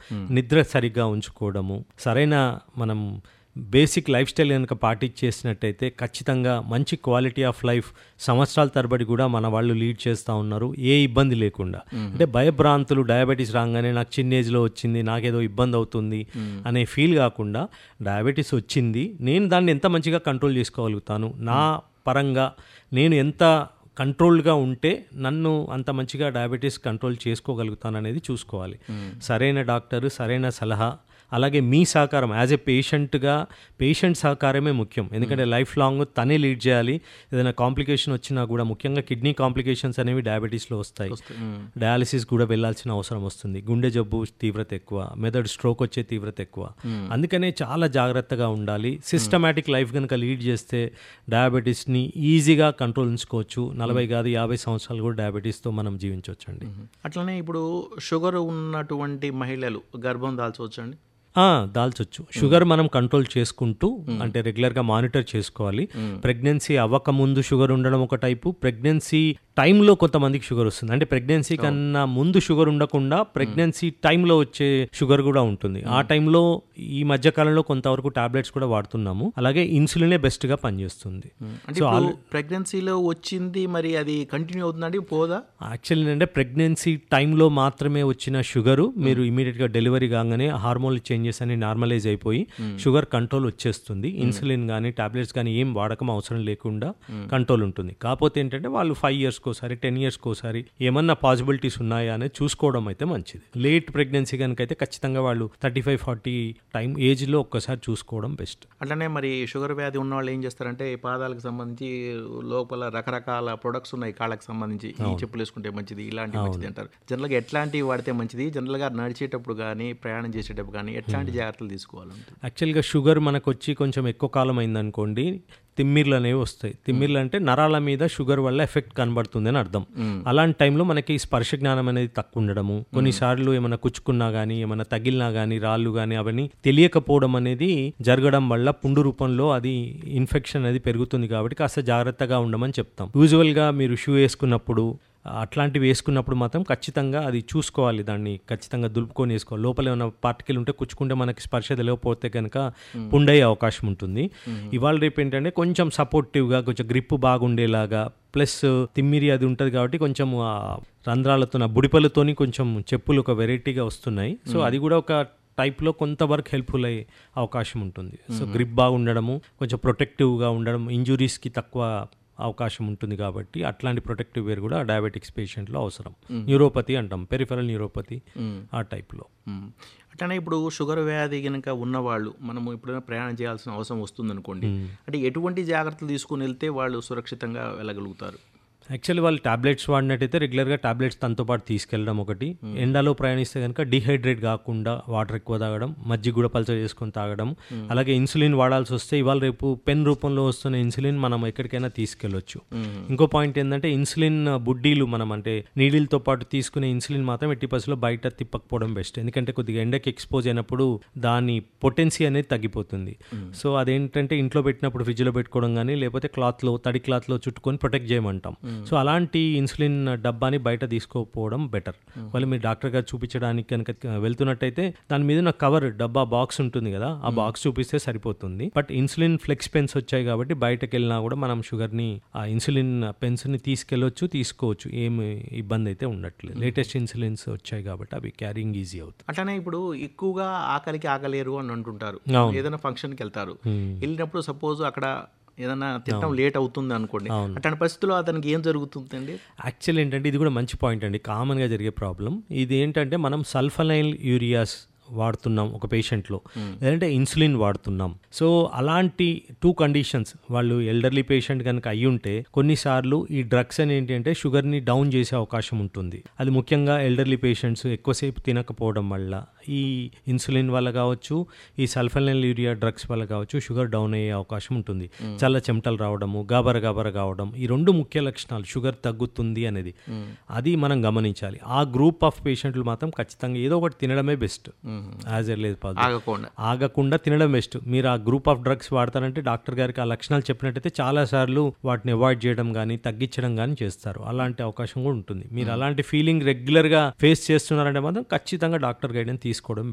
నిద్ర సరిగ్గా ఉంచుకోవడము సరైన మనం బేసిక్ లైఫ్ స్టైల్ కనుక పాటించేసినట్టయితే ఖచ్చితంగా మంచి క్వాలిటీ ఆఫ్ లైఫ్ సంవత్సరాల తరబడి కూడా మన వాళ్ళు లీడ్ చేస్తూ ఉన్నారు ఏ ఇబ్బంది లేకుండా అంటే భయభ్రాంతులు డయాబెటీస్ రాగానే నాకు చిన్న ఏజ్లో వచ్చింది నాకేదో ఇబ్బంది అవుతుంది అనే ఫీల్ కాకుండా డయాబెటీస్ వచ్చింది నేను దాన్ని ఎంత మంచిగా కంట్రోల్ చేసుకోగలుగుతాను నా పరంగా నేను ఎంత కంట్రోల్డ్గా ఉంటే నన్ను అంత మంచిగా డయాబెటీస్ కంట్రోల్ చేసుకోగలుగుతాను అనేది చూసుకోవాలి సరైన డాక్టర్ సరైన సలహా అలాగే మీ సహకారం యాజ్ ఎ పేషెంట్గా పేషెంట్ సహకారమే ముఖ్యం ఎందుకంటే లైఫ్ లాంగ్ తనే లీడ్ చేయాలి ఏదైనా కాంప్లికేషన్ వచ్చినా కూడా ముఖ్యంగా కిడ్నీ కాంప్లికేషన్స్ అనేవి డయాబెటీస్లో వస్తాయి డయాలసిస్ కూడా వెళ్ళాల్సిన అవసరం వస్తుంది గుండె జబ్బు తీవ్రత ఎక్కువ మెదడు స్ట్రోక్ వచ్చే తీవ్రత ఎక్కువ అందుకనే చాలా జాగ్రత్తగా ఉండాలి సిస్టమేటిక్ లైఫ్ కనుక లీడ్ చేస్తే డయాబెటీస్ని ఈజీగా కంట్రోల్ ఉంచుకోవచ్చు నలభై కాదు యాభై సంవత్సరాలు కూడా డయాబెటీస్తో మనం జీవించవచ్చు అండి అట్లనే ఇప్పుడు షుగర్ ఉన్నటువంటి మహిళలు గర్భం దాల్చవచ్చు అండి ఆ, దాల్చొచ్చు షుగర్ మనం కంట్రోల్ చేసుకుంటూ అంటే రెగ్యులర్గా మానిటర్ చేసుకోవాలి ప్రెగ్నెన్సీ అవ్వక ముందు షుగర్ ఉండడం ఒక టైపు ప్రెగ్నెన్సీ టైంలో కొంతమందికి షుగర్ వస్తుంది అంటే ప్రెగ్నెన్సీ కన్నా ముందు షుగర్ ఉండకుండా ప్రెగ్నెన్సీ టైంలో వచ్చే షుగర్ కూడా ఉంటుంది ఆ టైంలో ఈ మధ్య కాలంలో కొంతవరకు టాబ్లెట్స్ కూడా వాడుతున్నాము అలాగే ఇన్సులినే బెస్ట్గా పనిచేస్తుంది అంటే ఇప్పుడు ప్రెగ్నెన్సీలో వచ్చింది మరి అది కంటిన్యూ అవుతుందండి పోదా యాక్చువల్లీ అంటే ప్రెగ్నెన్సీ టైంలో మాత్రమే వచ్చిన షుగరు మీరు ఇమీడియట్గా డెలివరీ కాగానే హార్మోన్ చేంజెస్ అని నార్మలైజ్ అయిపోయి షుగర్ కంట్రోల్ వచ్చేస్తుంది ఇన్సులిన్ కానీ టాబ్లెట్స్ కానీ ఏం వాడకం అవసరం లేకుండా కంట్రోల్ ఉంటుంది కాకపోతే ఏంటంటే వాళ్ళు ఫైవ్ ఇయర్స్కి ఒకసారి టెన్ ఇయర్స్కి ఒకసారి ఏమన్నా పాసిబిలిటీస్ ఉన్నాయా అనేది చూసుకోవడం అయితే మంచిది లేట్ ప్రెగ్నెన్సీ కనుక అయితే ఖచ్చితంగా వాళ్ళు థర్టీ ఫైవ్ ఫార్టీ టైం ఏజ్లో ఒక్కసారి చూసుకోవడం బెస్ట్ అట్లనే మరి షుగర్ వ్యాధి ఉన్న వాళ్ళు ఏం చేస్తారంటే ఈ పాదాలకు సంబంధించి లోపల రకరకాల ప్రొడక్ట్స్ ఉన్నాయి కాళ్ళకి సంబంధించి ఈ చెప్పులు వేసుకుంటే మంచిది ఇలాంటి మంచిది అంటారు జనరల్గా ఎట్లాంటివి వాడితే మంచిది జనరల్గా నడిచేటప్పుడు కానీ ప్రయాణం చేసేటప్పుడు కానీ ఎట్లాంటి జాగ్రత్తలు తీసుకోవాలంటే యాక్చువల్గా షుగర్ మనకు వచ్చి కొంచెం ఎక్కువ కాలం అయిందనుకోండి తిమ్మిర్లు అనేవి వస్తాయి తిమ్మిర్లు అంటే నరాల మీద షుగర్ వల్ల ఎఫెక్ట్ కనబడుతుంది అని అర్థం అలాంటి టైంలో మనకి స్పర్శ జ్ఞానం అనేది తక్కువ ఉండడము కొన్నిసార్లు ఏమైనా కుచ్చుకున్నా కానీ ఏమైనా తగిలినా కానీ రాళ్ళు కానీ అవన్నీ తెలియకపోవడం అనేది జరగడం వల్ల పుండు రూపంలో అది ఇన్ఫెక్షన్ అనేది పెరుగుతుంది కాబట్టి కాస్త జాగ్రత్తగా ఉండమని చెప్తాం యూజువల్గా మీరు షూ వేసుకున్నప్పుడు అట్లాంటివి వేసుకున్నప్పుడు మాత్రం ఖచ్చితంగా అది చూసుకోవాలి దాన్ని ఖచ్చితంగా దులుపుకొని వేసుకోవాలి లోపల ఏమైనా పార్టికల్ ఉంటే కుచ్చుకుంటే మనకి స్పర్శ తెలియకపోతే కనుక పుండయ్యే అవకాశం ఉంటుంది ఇవాళ రేపు ఏంటంటే కొంచెం సపోర్టివ్గా కొంచెం గ్రిప్ బాగుండేలాగా ప్లస్ తిమ్మిరి అది ఉంటుంది కాబట్టి కొంచెం ఆ రంధ్రాలతో ఆ బుడిపలతోని కొంచెం చెప్పులు ఒక వెరైటీగా వస్తున్నాయి సో అది కూడా ఒక టైప్లో కొంతవరకు హెల్ప్ఫుల్ అయ్యే అవకాశం ఉంటుంది సో గ్రిప్ బాగుండడము కొంచెం ప్రొటెక్టివ్గా ఉండడం ఇంజురీస్కి తక్కువ అవకాశం ఉంటుంది కాబట్టి అట్లాంటి ప్రొటెక్టివ్ వేర్ కూడా డయాబెటిక్స్ పేషెంట్లో అవసరం న్యూరోపతి అంటాం పెరిఫరల్ న్యూరోపతి ఆ టైప్లో మ్మ్. అట్లనే ఇప్పుడు షుగర్ వ్యాధి కనుక ఉన్నవాళ్ళు మనము ఎప్పుడైనా ప్రయాణం చేయాల్సిన అవసరం వస్తుందనుకోండి అంటే ఎటువంటి జాగ్రత్తలు తీసుకుని వెళ్తే వాళ్ళు సురక్షితంగా వెళ్ళగలుగుతారు యాక్చువల్లీ వాళ్ళు టాబ్లెట్స్ వాడినట్టయితే రెగ్యులర్గా టాబ్లెట్స్ తనతో పాటు తీసుకెళ్ళడం ఒకటి ఎండలో ప్రయాణిస్తే కనుక డిహైడ్రేట్ కాకుండా వాటర్ ఎక్కువ తాగడం మజ్జిగ కూడా పల్చ చేసుకొని తాగడం అలాగే ఇన్సులిన్ వాడాల్సి వస్తే ఇవాళ రేపు పెన్ రూపంలో వస్తున్న ఇన్సులిన్ మనం ఎక్కడికైనా తీసుకెళ్ళొచ్చు ఇంకో పాయింట్ ఏంటంటే ఇన్సులిన్ బుడ్డీలు మనం అంటే నీడిల్తో పాటు తీసుకునే ఇన్సులిన్ మాత్రం ఎట్టి పరిస్థితుల్లో బయట తిప్పకపోవడం బెస్ట్ ఎందుకంటే కొద్దిగా ఎండకి ఎక్స్పోజ్ అయినప్పుడు దాని పొటెన్సీ అనేది తగ్గిపోతుంది సో అదేంటంటే ఇంట్లో పెట్టినప్పుడు ఫ్రిడ్జ్లో పెట్టుకోవడం కానీ లేకపోతే క్లాత్లో తడి క్లాత్లో చుట్టుకొని ప్రొటెక్ట్ చేయమంటాం సో అలాంటి ఇన్సులిన్ డబ్బాని బయట తీసుకోకపోవడం బెటర్ వాళ్ళు మీరు డాక్టర్ గారు చూపించడానికి కనుక వెళ్తున్నట్టయితే దాని మీద ఉన్న కవర్ డబ్బా బాక్స్ ఉంటుంది కదా ఆ బాక్స్ చూపిస్తే సరిపోతుంది బట్ ఇన్సులిన్ ఫ్లెక్స్ పెన్స్ వచ్చాయి కాబట్టి బయటకు వెళ్ళినా కూడా మనం షుగర్ని ఆ ఇన్సులిన్ పెన్స్ని తీసుకెళ్ళొచ్చు తీసుకోవచ్చు ఏమి ఇబ్బంది అయితే ఉండట్లేదు లేటెస్ట్ ఇన్సులిన్స్ వచ్చాయి కాబట్టి అవి క్యారింగ్ ఈజీ అవుతుంది అట్లనే ఇప్పుడు ఎక్కువగా ఆకలికి ఆకలేరు అని అంటుంటారు అవును. ఏదైనా ఫంక్షన్కి వెళ్తారు వెళ్ళినప్పుడు సపోజ్ అక్కడ ఏదైనా తినడం లేట్ అవుతుంది అనుకోండి అట్లాంటి పరిస్థితుల్లో అతనికి ఏం జరుగుతుందండి యాక్చువల్ ఏంటంటే ఇది కూడా మంచి పాయింట్ అండి కామన్గా జరిగే ప్రాబ్లం ఇది ఏంటంటే మనం సల్ఫనైల్ యూరియాస్ వాడుతున్నాం ఒక పేషెంట్లో లేదంటే ఇన్సులిన్ వాడుతున్నాం సో అలాంటి టూ కండిషన్స్ వాళ్ళు ఎల్డర్లీ పేషెంట్ కనుక అయి ఉంటే కొన్నిసార్లు ఈ డ్రగ్స్ అని ఏంటంటే షుగర్ని డౌన్ చేసే అవకాశం ఉంటుంది అది ముఖ్యంగా ఎల్డర్లీ పేషెంట్స్ ఎక్కువసేపు తినకపోవడం వల్ల ఈ ఇన్సులిన్ వల్ల కావచ్చు ఈ సల్ఫనైల్ యూరియా డ్రగ్స్ వల్ల కావచ్చు షుగర్ డౌన్ అయ్యే అవకాశం ఉంటుంది చల్ల చెమటలు రావడము గాబర గాబర కావడం ఈ రెండు ముఖ్య లక్షణాలు షుగర్ తగ్గుతుంది అనేది అది మనం గమనించాలి ఆ గ్రూప్ ఆఫ్ పేషెంట్లు మాత్రం ఖచ్చితంగా ఏదో ఒకటి తినడమే బెస్ట్ యాజ్ ఎ లేదు పాదు ఆగకుండా ఆగకుండా తినడం బెస్ట్ మీరు ఆ గ్రూప్ ఆఫ్ డ్రగ్స్ వాడతారంటే డాక్టర్ గారికి ఆ లక్షణాలు చెప్పినట్టయితే చాలా సార్లు వాటిని అవాయిడ్ చేయడం కానీ తగ్గించడం కానీ చేస్తారు అలాంటి అవకాశం కూడా ఉంటుంది మీరు అలాంటి ఫీలింగ్ రెగ్యులర్గా ఫేస్ చేస్తున్నారంటే మాత్రం ఖచ్చితంగా డాక్టర్ గైడెన్స్ తీసుకోవడం